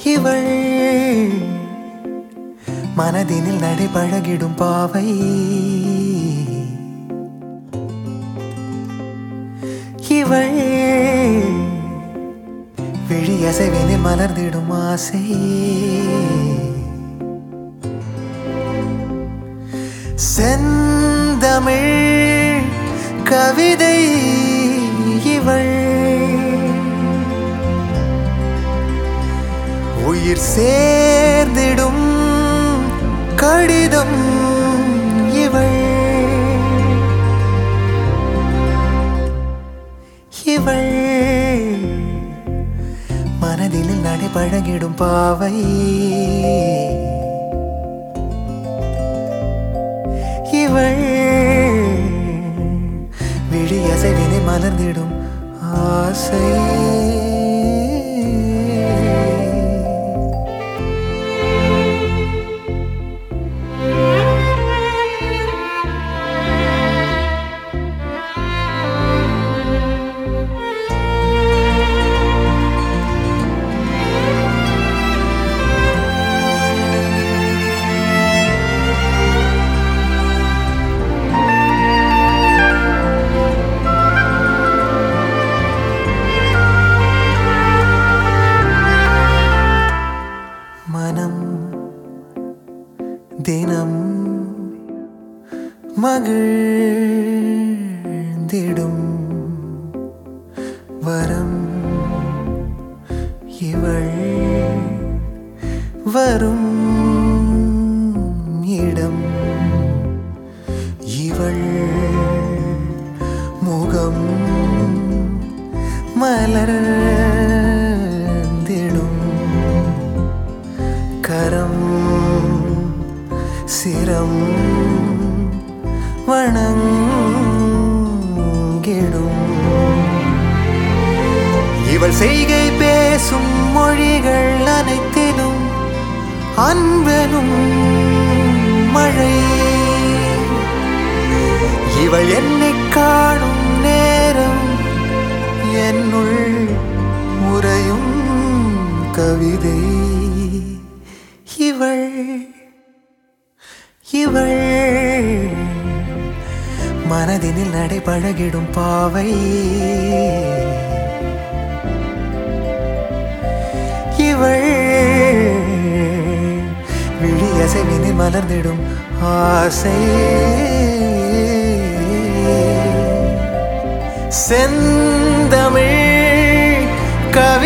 இவள் மனதினில் நடைபழகிடும் பாவை இவள் விழியசைவினில் மலர்ந்திடும் ஆசை செந்தமிழ் கவிதை இவள் உயிர் சேர்ந்திடும் கடிதம் இவள் இவள் மனதில் நடைபழகிடும் பாவை இவள் விழியசைவினை மலர்ந்திடும் ஆசை மனம் தினம் மகிழ்ந்திடும் வரம் இவள் வரும் இடம் இவள் முகம் மலர்ந்திடும் கரம் சிரம் வணங்கிடும் இவள் செய்கை பேசும் மொழிகள் அனைத்திலும் அன்பெனும் மழை இவள் என்னை காணும் நேரம் என்னுள் உறையும் கவிதை இவள் இவள் மனதினில் நடைபழகிடும் பாவை இவள் விழியசைவினில் மலர்ந்திடும் ஆசை செந்தமிழ் கவி